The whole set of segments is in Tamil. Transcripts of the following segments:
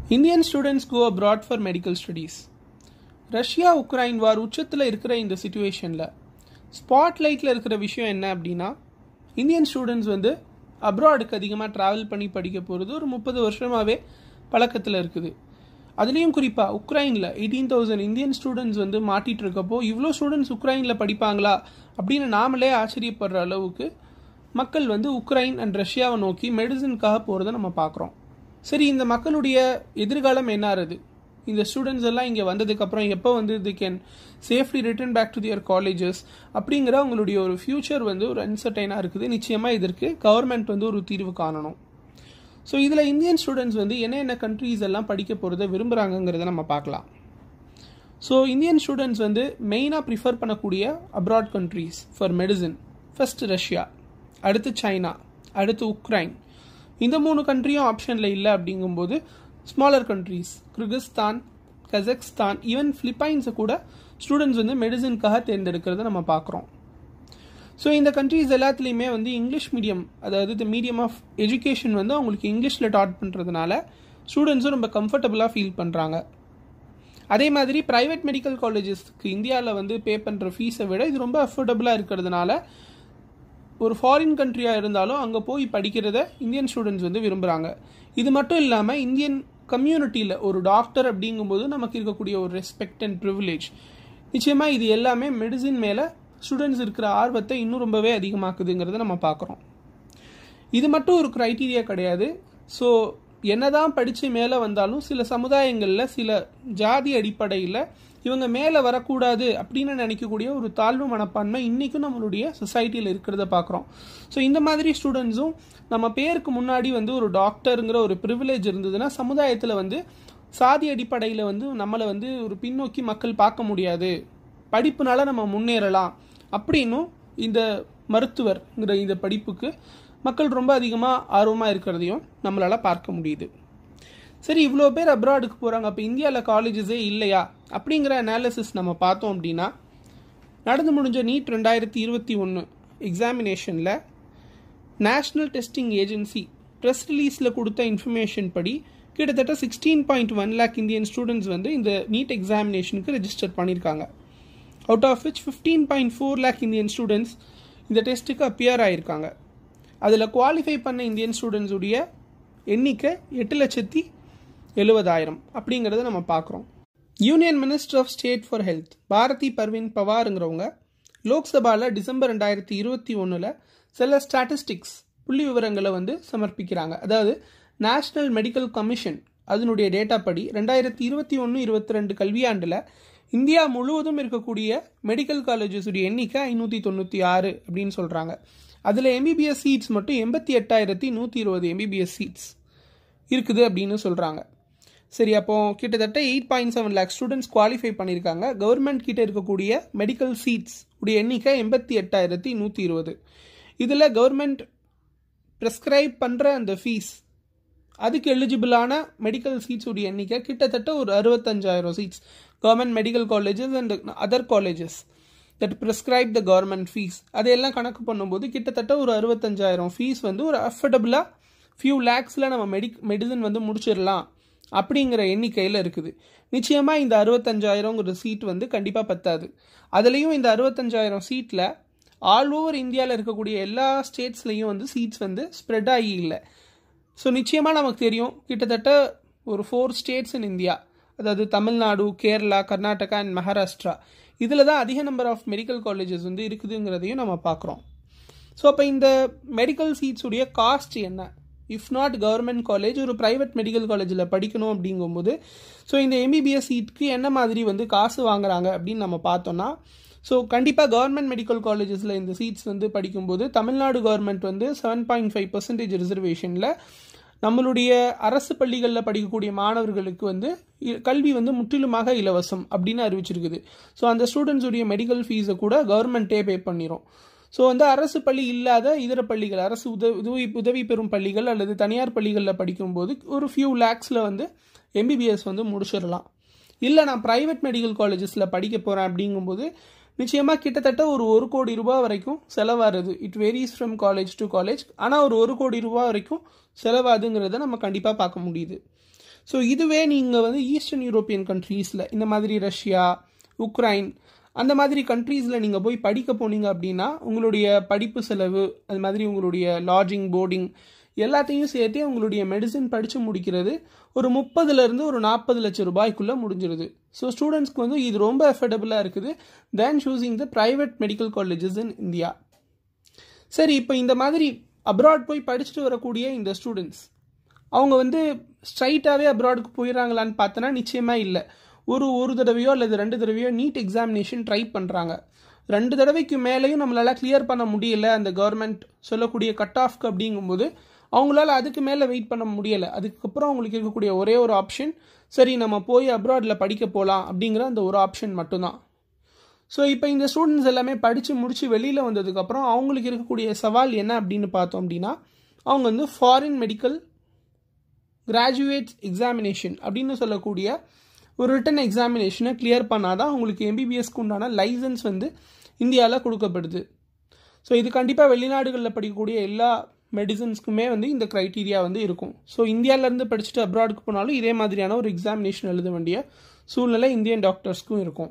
Indian students go abroad for medical studies Russia Ukraine war உச்சத்தில் இருக்கிற இந்த சுச்சுவேஷனில் ஸ்பாட்லைட்டில் இருக்கிற விஷயம் என்ன அப்படின்னா இந்தியன் ஸ்டூடெண்ட்ஸ் வந்து அப்ராடுக்கு அதிகமாக ட்ராவல் பண்ணி படிக்க போகிறது ஒரு முப்பது வருஷமாகவே பழக்கத்தில் இருக்குது அதுலேயும் குறிப்பாக உக்ரைனில் எயிட்டீன் தௌசண்ட் இந்தியன் ஸ்டூடெண்ட்ஸ் வந்து மாட்டிகிட்டு இருக்கப்போ இவ்வளோ ஸ்டூடெண்ட்ஸ் உக்ரைனில் படிப்பாங்களா அப்படின்னு நாமளே ஆச்சரியப்படுற அளவுக்கு மக்கள் வந்து உக்ரைன் அண்ட் ரஷ்யாவை நோக்கி மெடிசனுக்காக போகிறத நம்ம பார்க்குறோம் சரி இந்த மக்களுடைய எதிர்காலம் என்ன ஆறுது இந்த ஸ்டூடெண்ட்ஸ் எல்லாம் இங்கே வந்ததுக்கப்புறம் எப்போ வந்து they can safely return back to their colleges அப்படிங்கிற அவங்களுடைய ஒரு ஃப்யூச்சர் வந்து ஒரு அன்சர்டைனாக இருக்குது நிச்சயமாக இதற்கு கவர்மெண்ட் வந்து ஒரு தீர்வு காணணும் ஸோ இதில் இந்தியன் ஸ்டூடெண்ட்ஸ் வந்து என்ன என்ன கண்ட்ரீஸ் எல்லாம் படிக்க போகிறத விரும்புகிறாங்கங்கிறத நம்ம பார்க்கலாம் ஸோ இந்தியன் ஸ்டூடெண்ட்ஸ் வந்து மெயினாக ப்ரிஃபர் பண்ணக்கூடிய abroad countries for medicine first Russia அடுத்து சைனா அடுத்து உக்ரைன் இந்த மூணு கண்ட்ரியும் ஆப்ஷனில் இல்லை அப்படிங்கும்போது smaller countries Kyrgyzstan Kazakhstan even ஃபிலிப்பைன்ஸை கூட ஸ்டூடெண்ட்ஸ் வந்து மெடிசனுக்காக தேர்ந்தெடுக்கிறத நம்ம பார்க்குறோம் ஸோ இந்த கண்ட்ரீஸ் எல்லாத்துலேயுமே வந்து இங்கிலீஷ் மீடியம் அதாவது த மீடியம் ஆஃப் எஜுகேஷன் வந்து அவங்களுக்கு இங்கிலீஷில் டாட் பண்ணுறதுனால ஸ்டூடெண்ட்ஸும் ரொம்ப கம்ஃபர்டபுளாக ஃபீல் பண்ணுறாங்க அதே மாதிரி ப்ரைவேட் மெடிக்கல் காலேஜஸ்க்கு இந்தியாவில் வந்து பே பண்ணுற ஃபீஸை விட இது ரொம்ப அஃபோர்டபுளாக இருக்கிறதுனால ஒரு ஃபாரின் கண்ட்ரியாக இருந்தாலும் அங்கே போய் படிக்கிறத இந்தியன் ஸ்டூடெண்ட்ஸ் வந்து விரும்புகிறாங்க இது மட்டும் இல்லாமல் இந்தியன் கம்யூனிட்டியில் ஒரு டாக்டர் அப்படிங்கும்போது நமக்கு இருக்கக்கூடிய ஒரு ரெஸ்பெக்ட் அண்ட் ப்ரிவிலேஜ் நிச்சயமாக இது எல்லாமே மெடிசின் மேலே ஸ்டூடெண்ட்ஸ் இருக்கிற ஆர்வத்தை இன்னும் ரொம்பவே அதிகமாக்குதுங்கிறத நம்ம பார்க்குறோம் இது மட்டும் ஒரு க்ரைட்டீரியா கிடையாது ஸோ என்னதான் படித்து மேலே வந்தாலும் சில சமுதாயங்களில் சில ஜாதி அடிப்படையில் இவங்க மேலே வரக்கூடாது அப்படின்னு நினைக்கக்கூடிய ஒரு தாழ்வு மனப்பான்மை இன்றைக்கும் நம்மளுடைய சொசைட்டியில் இருக்கிறத பார்க்குறோம் ஸோ இந்த மாதிரி ஸ்டூடெண்ட்ஸும் நம்ம பேருக்கு முன்னாடி வந்து ஒரு டாக்டருங்கிற ஒரு ப்ரிவிலேஜ் இருந்ததுன்னா சமுதாயத்தில் வந்து சாதி அடிப்படையில் வந்து நம்மளை வந்து ஒரு பின்னோக்கி மக்கள் பார்க்க முடியாது படிப்புனால நம்ம முன்னேறலாம் அப்படின்னும் இந்த மருத்துவர்ங்கிற இந்த படிப்புக்கு மக்கள் ரொம்ப அதிகமாக ஆர்வமாக இருக்கிறதையும் நம்மளால் பார்க்க முடியுது சரி இவ்வளோ பேர் அப்ராடுக்கு போகிறாங்க அப்போ இந்தியாவில் காலேஜஸே இல்லையா அப்படிங்கிற அனாலிசிஸ் நம்ம பார்த்தோம் அப்படின்னா நடந்து முடிஞ்ச நீட் ரெண்டாயிரத்தி இருபத்தி ஒன்று எக்ஸாமினேஷனில் நேஷ்னல் டெஸ்டிங் ஏஜென்சி ப்ரெஸ் ரிலீஸில் கொடுத்த இன்ஃபர்மேஷன் படி கிட்டத்தட்ட sixteen point one lakh Indian students வந்து இந்த நீட் எக்ஸாமினேஷனுக்கு ரெஜிஸ்டர் பண்ணியிருக்காங்க out of which fifteen point four lakh Indian students இந்த டெஸ்ட்டுக்கு அப்பியர் ஆகியிருக்காங்க அதில் குவாலிஃபை பண்ண இந்தியன் ஸ்டூடெண்ட்ஸுடைய எண்ணிக்கை எட்டு லட்சத்தி எழுபதாயிரம் அப்படிங்கிறத நம்ம பார்க்குறோம் union minister of state for health Bharati Pravin பவாருங்கிறவங்க லோக்சபாவில் டிசம்பர் ரெண்டாயிரத்தி இருபத்தி ஒன்றில் சில ஸ்டாட்டிஸ்டிக்ஸ் புள்ளி விவரங்களை வந்து சமர்ப்பிக்கிறாங்க அதாவது நேஷ்னல் மெடிக்கல் கமிஷன் அதனுடைய டேட்டா படி ரெண்டாயிரத்தி இருபத்தி ஒன்று இருபத்தி ரெண்டு கல்வியாண்டில் இந்தியா முழுவதும் இருக்கக்கூடிய மெடிக்கல் காலேஜஸுடைய எண்ணிக்கை ஐநூற்றி தொண்ணூற்றி ஆறு அப்படின்னு சொல்கிறாங்க அதில் எம்பிபிஎஸ் சீட்ஸ் மட்டும் எண்பத்தி எட்டாயிரத்தி நூற்றி இருபது எம்பிபிஎஸ் சீட்ஸ் இருக்குது அப்படின்னு சொல்கிறாங்க சரி அப்போ கிட்டத்தட்ட eight point seven lakh students qualify பண்ணியிருக்காங்க கவர்மெண்ட் கிட்ட இருக்கக்கூடிய மெடிக்கல் சீட்ஸ் உடைய எண்ணிக்கை எண்பத்தி எட்டாயிரத்தி நூற்றி இருபது இதில் கவர்மெண்ட் ப்ரெஸ்கிரைப் பண்ணுற அந்த ஃபீஸ் அதுக்கு எலிஜிபிளான மெடிக்கல் சீட்ஸ் உடைய எண்ணிக்கை கிட்டத்தட்ட ஒரு அறுபத்தஞ்சாயிரம் seats government medical colleges and other colleges that prescribe the government fees அதையெல்லாம் கணக்கு பண்ணும்போது கிட்டத்தட்ட ஒரு அறுபத்தஞ்சாயிரம் ஃபீஸ் வந்து ஒரு அஃபர்டபுளாக ஃபியூ லேக்ஸில் நம்ம மெடிக் மெடிசன் வந்து முடிச்சிடலாம் அப்படிங்கிற எண்ணிக்கையில் இருக்குது நிச்சயமாக இந்த அறுபத்தஞ்சாயிரங்கிற சீட் வந்து கண்டிப்பாக பத்தாது அதுலேயும் இந்த அறுபத்தஞ்சாயிரம் சீட்டில் ஆல் ஓவர் இந்தியாவில் இருக்கக்கூடிய எல்லா ஸ்டேட்ஸ்லேயும் வந்து சீட்ஸ் வந்து ஸ்ப்ரெட் ஆகி இல்லை ஸோ நிச்சயமாக நமக்கு தெரியும் கிட்டத்தட்ட ஒரு ஃபோர் ஸ்டேட்ஸ் இன் இந்தியா அதாவது தமிழ்நாடு கேரளா கர்நாடகா அண்ட் மகாராஷ்டிரா இதில் தான் அதிக நம்பர் ஆஃப் மெடிக்கல் காலேஜஸ் வந்து இருக்குதுங்கிறதையும் நம்ம பார்க்குறோம் ஸோ அப்போ இந்த மெடிக்கல் சீட்ஸுடைய காஸ்ட் என்ன இஃப் நாட் கவர்மெண்ட் காலேஜ் ஒரு ப்ரைவேட் மெடிக்கல் காலேஜில் படிக்கணும் அப்படிங்கும்போது ஸோ இந்த எம்பிபிஎஸ் சீட்டுக்கு என்ன மாதிரி வந்து காசு வாங்குறாங்க அப்படின்னு நம்ம பார்த்தோன்னா ஸோ கண்டிப்பாக கவர்மெண்ட் மெடிக்கல் காலேஜஸில் இந்த சீட்ஸ் வந்து படிக்கும்போது தமிழ்நாடு கவர்மெண்ட் வந்து செவன் பாயிண்ட் ஃபைவ் பர்சன்டேஜ் ரிசர்வேஷனில் நம்மளுடைய அரசு பள்ளிகளில் படிக்கக்கூடிய மாணவர்களுக்கு வந்து கல்வி வந்து முற்றிலுமாக இலவசம் அப்படின்னு அறிவிச்சிருக்குது ஸோ அந்த ஸ்டூடெண்ட்ஸுடைய மெடிக்கல் ஃபீஸை கூட கவர்மெண்ட்டே பே பண்ணிடும் ஸோ வந்து அரசு பள்ளி இல்லாத இதர பள்ளிகள் அரசு உதவி உதவி உதவி பெறும் பள்ளிகள் அல்லது தனியார் பள்ளிகளில் படிக்கும்போது ஒரு ஃபியூ லேக்ஸில் வந்து எம்பிபிஎஸ் வந்து முடிச்சிடலாம் இல்லை நான் ப்ரைவேட் மெடிக்கல் காலேஜஸில் படிக்க போகிறேன் அப்படிங்கும்போது நிச்சயமாக கிட்டத்தட்ட ஒரு ஒரு கோடி ரூபாய் வரைக்கும் செலவாகுது it varies from college to college ஆனால் ஒரு ஒரு கோடி ரூபாய் வரைக்கும் செலவாதுங்கிறத நம்ம கண்டிப்பாக பார்க்க முடியுது ஸோ இதுவே நீங்கள் வந்து ஈஸ்டர்ன் யூரோப்பியன் கண்ட்ரீஸில் இந்த மாதிரி ரஷ்யா உக்ரைன் அந்த மாதிரி கண்ட்ரீஸில் நீங்கள் போய் படிக்க போனீங்க அப்படின்னா உங்களுடைய படிப்பு செலவு அது மாதிரி உங்களுடைய லாட்ஜிங் போர்டிங் எல்லாத்தையும் சேர்த்தே உங்களுடைய மெடிசின் படித்து முடிக்கிறது ஒரு முப்பதுலேருந்து ஒரு நாற்பது லட்சம் ரூபாய்க்குள்ளே முடிஞ்சிருது ஸோ ஸ்டூடெண்ட்ஸ்க்கு வந்து இது ரொம்ப அஃபோர்டபுளாக இருக்குது than choosing the private medical colleges in India சரி இப்போ இந்த மாதிரி அப்ராட் போய் படிச்சுட்டு வரக்கூடிய இந்த ஸ்டூடெண்ட்ஸ் அவங்க வந்து ஸ்ட்ரைட்டாகவே அப்ராடுக்கு போயிடறாங்களான்னு பார்த்தோன்னா நிச்சயமாக இல்லை ஒரு ஒரு தடவையோ அல்லது ரெண்டு தடவையோ நீட் எக்ஸாமினேஷன் ட்ரை பண்ணுறாங்க ரெண்டு தடவைக்கு மேலேயும் நம்மளால் கிளியர் பண்ண முடியல அந்த கவர்மெண்ட் சொல்லக்கூடிய கட் ஆஃப்க்கு அப்படிங்கும்போது அவங்களால அதுக்கு மேலே வெயிட் பண்ண முடியலை அதுக்கப்புறம் அவங்களுக்கு இருக்கக்கூடிய ஒரே ஒரு ஆப்ஷன் சரி நம்ம போய் அப்ராடில் படிக்க போகலாம் அப்படிங்கிற அந்த ஒரு ஆப்ஷன் மட்டும்தான் ஸோ இப்போ இந்த ஸ்டூடெண்ட்ஸ் எல்லாமே படித்து முடித்து வெளியில் வந்ததுக்கப்புறம் அவங்களுக்கு இருக்கக்கூடிய சவால் என்ன அப்படின்னு பார்த்தோம் அப்படின்னா அவங்க வந்து ஃபாரின் மெடிக்கல் கிராஜுவேட் எக்ஸாமினேஷன் அப்படின்னு சொல்லக்கூடிய ஒரு ரிட்டன் எக்ஸாமினேஷனை கிளியர் பண்ணாதான் அவங்களுக்கு எம்பிபிஎஸ்க்கு உண்டான லைசன்ஸ் வந்து இந்தியாவில் கொடுக்கப்படுது ஸோ இது கண்டிப்பாக வெளிநாடுகளில் படிக்கக்கூடிய எல்லா மெடிசன்ஸ்க்குமே வந்து இந்த க்ரைட்டீரியா வந்து இருக்கும் ஸோ இந்தியாவிலேருந்து படிச்சுட்டு அப்ராடுக்கு போனாலும் இதே மாதிரியான ஒரு எக்ஸாமினேஷன் எழுத வேண்டிய சூழ்நிலை இந்தியன் டாக்டர்ஸ்க்கும் இருக்கும்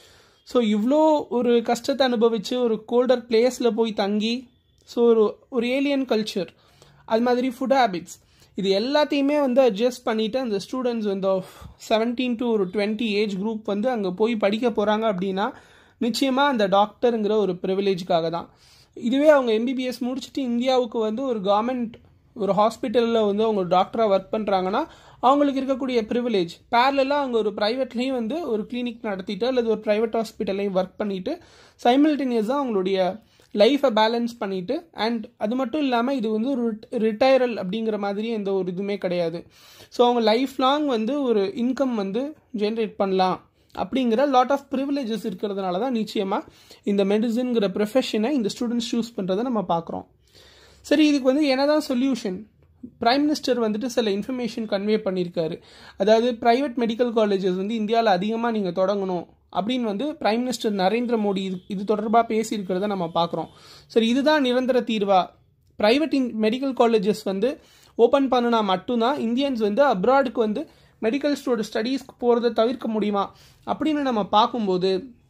ஸோ இவ்வளோ ஒரு கஷ்டத்தை அனுபவித்து ஒரு கோல்டர் பிளேஸில் போய் தங்கி ஸோ ஒரு ஒரு ஏலியன் கல்ச்சர் அது மாதிரி ஃபுட் ஹேபிட்ஸ் இது எல்லாத்தையுமே வந்து அட்ஜஸ்ட் பண்ணிவிட்டு அந்த ஸ்டூடெண்ட்ஸ் வந்து ஆஃப் செவன்டீன் டு ஒரு டுவெண்ட்டி ஏஜ் குரூப் வந்து அங்கே போய் படிக்க போகிறாங்க அப்படின்னா நிச்சயமாக அந்த டாக்டருங்கிற ஒரு ப்ரிவிலேஜ்க்காக தான் இதுவே அவங்க எம்பிபிஎஸ் முடிச்சுட்டு இந்தியாவுக்கு வந்து ஒரு கவர்மெண்ட் ஒரு ஹாஸ்பிட்டலில் வந்து அவங்க டாக்டராக ஒர்க் பண்ணுறாங்கன்னா அவங்களுக்கு இருக்கக்கூடிய ப்ரிவிலேஜ் பேரலாக அவங்க ஒரு ப்ரைவேட்லேயும் வந்து ஒரு கிளினிக் நடத்திட்டு அல்லது ஒரு ப்ரைவேட் ஹாஸ்பிட்டல்லையும் ஒர்க் பண்ணிவிட்டு சைமில்டேனியஸாக அவங்களுடைய லைஃப்பை பேலன்ஸ் பண்ணிவிட்டு அண்ட் அது மட்டும் இல்லாமல் இது வந்து ஒரு ரிட்டையரல் அப்படிங்கிற மாதிரி எந்த ஒரு இதுவுமே கிடையாது ஸோ அவங்க லைஃப் லாங் வந்து ஒரு இன்கம் வந்து ஜென்ரேட் பண்ணலாம் அப்படிங்கிற லாட் ஆஃப் ப்ரிவிலேஜஸ் இருக்கிறதுனால தான் நிச்சயமாக இந்த மெடிசன்கிற ப்ரொஃபஷனை இந்த ஸ்டூடெண்ட்ஸ் சூஸ் பண்ணுறதை நம்ம பார்க்குறோம் சரி இதுக்கு வந்து என்னதான் சொல்யூஷன் பிரைம் மினிஸ்டர் வந்துட்டு சில இன்ஃபர்மேஷன் கன்வே பண்ணியிருக்காரு அதாவது ப்ரைவேட் மெடிக்கல் காலேஜஸ் வந்து இந்தியாவில் அதிகமாக நீங்கள் தொடங்கணும் அப்படின்னு வந்து பிரைம் மினிஸ்டர் நரேந்திர மோடி இது இது தொடர்பாக பேசியிருக்கிறத நம்ம பார்க்குறோம் சரி இதுதான் நிரந்தர தீர்வா ப்ரைவேட் இன் மெடிக்கல் காலேஜஸ் வந்து ஓப்பன் பண்ணினா மட்டும்தான் இந்தியன்ஸ் வந்து அப்ராடுக்கு வந்து மெடிக்கல் ஸ்டோட ஸ்டடீஸ்க்கு போகிறத தவிர்க்க முடியுமா அப்படின்னு நம்ம பார்க்கும்போது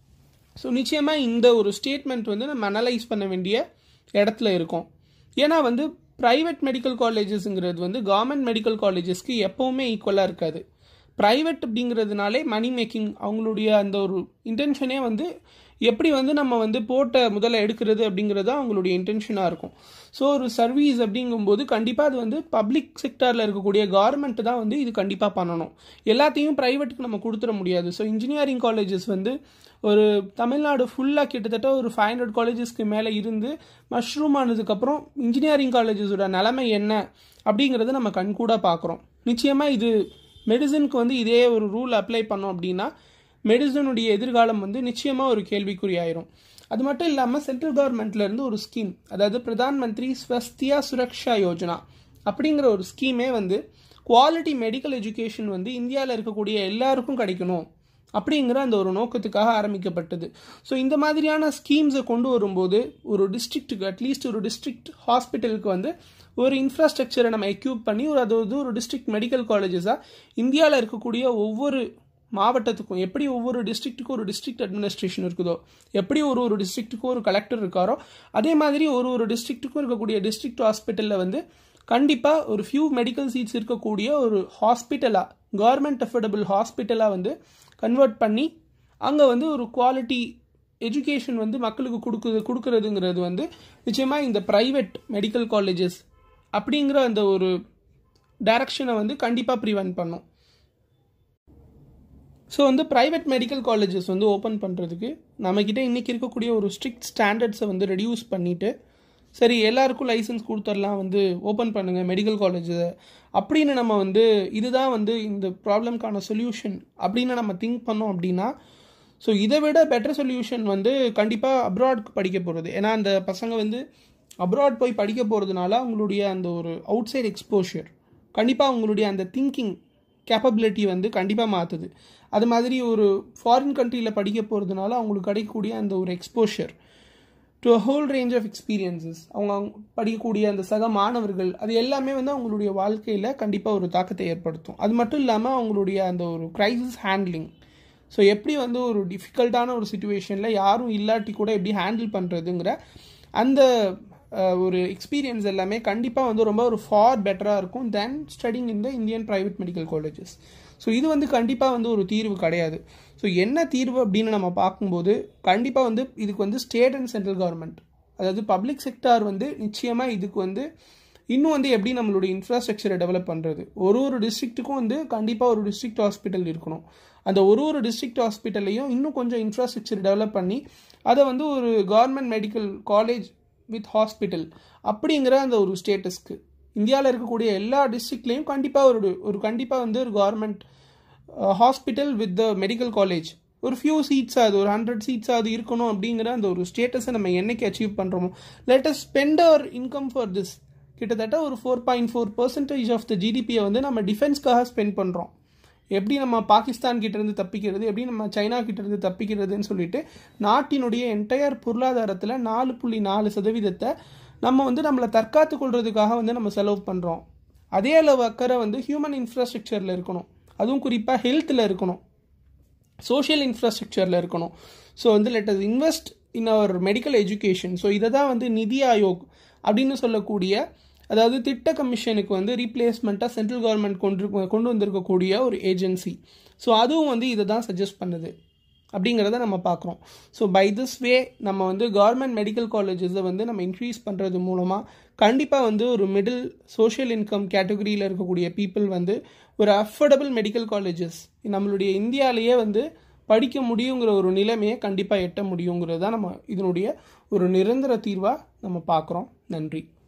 ஸோ நிச்சயமாக இந்த ஒரு ஸ்டேட்மெண்ட் வந்து நம்ம அனலைஸ் பண்ண வேண்டிய இடத்துல இருக்கோம் ஏன்னா வந்து ப்ரைவேட் மெடிக்கல் காலேஜஸ்ங்கிறது வந்து கவர்மெண்ட் மெடிக்கல் காலேஜஸ்க்கு எப்போவுமே ஈக்குவலாக இருக்காது ப்ரைவேட் அப்படிங்கிறதுனாலே மணி மேக்கிங் அவங்களுடைய அந்த ஒரு இன்டென்ஷனே வந்து எப்படி வந்து நம்ம வந்து போட்ட முதல்ல எடுக்கிறது அப்படிங்கிறது தான் அவங்களுடைய இன்டென்ஷனாக இருக்கும் ஸோ ஒரு சர்வீஸ் அப்படிங்கும்போது கண்டிப்பாக அது வந்து பப்ளிக் செக்டரில் இருக்கக்கூடிய கவர்மெண்ட் தான் வந்து இது கண்டிப்பாக பண்ணணும் எல்லாத்தையும் ப்ரைவேட்டுக்கு நம்ம கொடுத்துட முடியாது ஸோ இன்ஜினியரிங் காலேஜஸ் வந்து ஒரு தமிழ்நாடு ஃபுல்லாக கிட்டத்தட்ட ஒரு ஃபைவ் ஹண்ட்ரட் காலேஜஸ்க்கு மேலே இருந்து மஷ்ரூம் ஆனதுக்கப்புறம் இன்ஜினியரிங் காலேஜஸோட நிலைமை என்ன அப்படிங்கிறத நம்ம கண்கூட பார்க்குறோம் நிச்சயமாக இது மெடிசனுக்கு வந்து இதே ஒரு ரூல் அப்ளை பண்ணோம் அப்படின்னா மெடிசனுடைய எதிர்காலம் வந்து நிச்சயமாக ஒரு கேள்விக்குறி ஆயிரும் அது மட்டும் இல்லாமல் சென்ட்ரல் கவர்மெண்ட்லேருந்து ஒரு ஸ்கீம் அதாவது பிரதான் மந்திரி ஸ்வஸ்தியா சுரக்ஷா யோஜனா அப்படிங்கிற ஒரு ஸ்கீமே வந்து குவாலிட்டி மெடிக்கல் எஜுகேஷன் வந்து இந்தியாவில் இருக்கக்கூடிய எல்லாருக்கும் கிடைக்கணும் அப்படிங்கிற அந்த ஒரு நோக்கத்துக்காக ஆரம்பிக்கப்பட்டது ஸோ இந்த மாதிரியான ஸ்கீம்ஸை கொண்டு வரும்போது ஒரு டிஸ்ட்ரிக்ட்டுக்கு அட்லீஸ்ட் ஒரு டிஸ்ட்ரிக்ட் ஹாஸ்பிட்டலுக்கு வந்து ஒரு இன்ஃப்ராஸ்ட்ரக்சரை நம்ம எக்யூப் பண்ணி ஒரு அது வந்து ஒரு டிஸ்ட்ரிக்ட் மெடிக்கல் காலேஜஸாக இந்தியாவில் இருக்கக்கூடிய ஒவ்வொரு மாவட்டத்துக்கும் எப்படி ஒவ்வொரு டிஸ்ட்ரிக்ட்டுக்கும் ஒரு டிஸ்ட்ரிக்ட் அட்மினிஸ்ட்ரேஷன் இருக்குதோ எப்படி ஒரு ஒரு டிஸ்ட்ரிக்ட்டுக்கும் ஒரு கலெக்டர் இருக்காரோ அதே மாதிரி ஒரு ஒரு டிஸ்ட்ரிக்ட்டுக்கும் இருக்கக்கூடிய டிஸ்ட்ரிக்ட் ஹாஸ்பிட்டலில் வந்து கண்டிப்பாக ஒரு ஃபியூ மெடிக்கல் சீட்ஸ் இருக்கக்கூடிய ஒரு ஹாஸ்பிட்டலாக கவர்மெண்ட் அஃபோர்டபுள் ஹாஸ்பிட்டலாக வந்து கன்வெர்ட் பண்ணி அங்கே வந்து ஒரு குவாலிட்டி எஜுகேஷன் வந்து மக்களுக்கு கொடுக்குது கொடுக்குறதுங்கிறது வந்து நிச்சயமாக இந்த ப்ரைவேட் மெடிக்கல் காலேஜஸ் அப்படிங்கிற அந்த ஒரு டைரக்ஷனை வந்து கண்டிப்பாக ப்ரிவென்ட் பண்ணும் ஸோ வந்து ப்ரைவேட் மெடிக்கல் காலேஜஸ் வந்து ஓப்பன் பண்ணுறதுக்கு நம்மக்கிட்ட இன்றைக்கி இருக்கக்கூடிய ஒரு ஸ்ட்ரிக்ட் ஸ்டாண்டர்ட்ஸை வந்து ரெடியூஸ் பண்ணிவிட்டு சரி எல்லாருக்கும் லைசன்ஸ் கொடுத்துடலாம் வந்து ஓப்பன் பண்ணுங்கள் மெடிக்கல் காலேஜை அப்படின்னு நம்ம வந்து இதுதான் வந்து இந்த ப்ராப்ளம்க்கான சொல்யூஷன் அப்படின்னு நம்ம திங்க் பண்ணோம் அப்படின்னா ஸோ இதை விட பெட்டர் சொல்யூஷன் வந்து கண்டிப்பாக அப்ராட்க்கு படிக்க போகிறது ஏன்னா அந்த பசங்க வந்து அப்ராட் போய் படிக்க போகிறதுனால அவங்களுடைய அந்த ஒரு அவுட் சைட் எக்ஸ்போஷர் கண்டிப்பாக அவங்களுடைய அந்த திங்கிங் கேப்பபிலிட்டி வந்து கண்டிப்பாக மாற்றுது அது மாதிரி ஒரு ஃபாரின் கண்ட்ரியில் படிக்க போகிறதுனால அவங்களுக்கு கிடைக்கக்கூடிய அந்த ஒரு exposure to a whole range of experiences அவங்க படிக்கக்கூடிய அந்த சக மாணவர்கள் அது எல்லாமே வந்து அவங்களுடைய வாழ்க்கையில் கண்டிப்பாக ஒரு தாக்கத்தை ஏற்படுத்தும் அது மட்டும் இல்லாமல் அவங்களுடைய அந்த ஒரு க்ரைசிஸ் ஹேண்ட்லிங் ஸோ எப்படி வந்து ஒரு டிஃபிகல்ட்டான ஒரு சுச்சுவேஷனில் யாரும் இல்லாட்டி கூட எப்படி ஹேண்டில் பண்ணுறதுங்கிற அந்த ஒரு எக்ஸ்பீரியன்ஸ் எல்லாமே கண்டிப்பாக வந்து ரொம்ப ஒரு ஃபார் பெட்டராக இருக்கும் then studying in the Indian private medical colleges so இது வந்து கண்டிப்பாக வந்து ஒரு தீர்வு கிடையாது ஸோ என்ன தீர்வு அப்படின்னு நம்ம பார்க்கும்போது கண்டிப்பாக வந்து இதுக்கு வந்து ஸ்டேட் அண்ட் சென்ட்ரல் கவர்மெண்ட் அதாவது பப்ளிக் செக்டார் வந்து நிச்சயமாக இதுக்கு வந்து இன்னும் வந்து எப்படி நம்மளுடைய இன்ஃப்ராஸ்ட்ரக்சரை டெவலப் பண்ணுறது ஒரு ஒரு டிஸ்ட்ரிக்ட்டுக்கும் வந்து கண்டிப்பாக ஒரு டிஸ்ட்ரிக்ட் ஹாஸ்பிட்டல் இருக்கணும் அந்த ஒரு ஒரு டிஸ்ட்ரிக்ட் ஹாஸ்பிட்டல்லையும் இன்னும் கொஞ்சம் இன்ஃப்ராஸ்ட்ரக்சர் டெவலப் பண்ணி அதை வந்து ஒரு government medical college with hospital அப்படிங்கிற அந்த ஒரு ஸ்டேட்டஸ்க்கு இந்தியாவில் இருக்கக்கூடிய எல்லா டிஸ்ட்ரிக்ட்லேயும் கண்டிப்பாக ஒரு ஒரு கண்டிப்பாக வந்து ஒரு government hospital with the medical college ஒரு ஃபியூ சீட்ஸ் அது ஒரு ஹண்ட்ரட் சீட்ஸ் அது இருக்கணும் அப்படிங்கிற அந்த ஒரு ஸ்டேட்டஸை நம்ம என்னைக்கு அச்சீவ் பண்ணுறோமோ latest spend our income for this கிட்டத்தட்ட ஒரு four point four percentage of the ஜிடிபியை வந்து நம்ம டிஃபென்ஸ்க்காக ஸ்பெண்ட் பண்ணுறோம் எப்படி நம்ம பாகிஸ்தான் கிட்டேருந்து தப்பிக்கிறது எப்படி நம்ம சைனா கிட்டேருந்து தப்பிக்கிறதுன்னு சொல்லிட்டு நாட்டினுடைய என்டையர் பொருளாதாரத்தில் நாலு புள்ளி நாலு சதவீதத்தை நம்ம வந்து நம்மளை தற்காத்து கொள்றதுக்காக வந்து நம்ம செலவு பண்ணுறோம் அதே அளவு அக்கறை வந்து ஹியூமன் இன்ஃப்ராஸ்ட்ரக்சரில் இருக்கணும் அதுவும் குறிப்பாக ஹெல்த்தில் இருக்கணும் சோஷியல் இன்ஃப்ராஸ்ட்ரக்சரில் இருக்கணும் ஸோ வந்து let us invest in our medical education so இதை தான் வந்து நிதி ஆயோக் அப்படின்னு சொல்லக்கூடிய அதாவது திட்ட கமிஷனுக்கு வந்து ரீப்ளேஸ்மெண்ட்டாக சென்ட்ரல் கவர்மெண்ட் கொண்டு கொண்டு வந்திருக்கக்கூடிய ஒரு ஏஜென்சி ஸோ அதுவும் வந்து இதை தான் சஜஸ்ட் பண்ணுது அப்படிங்கிறத நம்ம பார்க்குறோம் ஸோ பை திஸ் வே நம்ம வந்து கவர்மெண்ட் மெடிக்கல் காலேஜஸை வந்து நம்ம இன்க்ரீஸ் பண்ணுறது மூலமாக கண்டிப்பாக வந்து ஒரு மிடில் சோஷியல் இன்கம் கேட்டகரியில் இருக்கக்கூடிய பீப்புள் வந்து ஒரு அஃபோர்டபுள் மெடிக்கல் காலேஜஸ் நம்மளுடைய இந்தியாவிலேயே வந்து படிக்க முடியுங்கிற ஒரு நிலைமையை கண்டிப்பாக எட்ட முடியுங்கிறது தான் நம்ம இதனுடைய ஒரு நிரந்தர தீர்வாக நம்ம பார்க்குறோம் நன்றி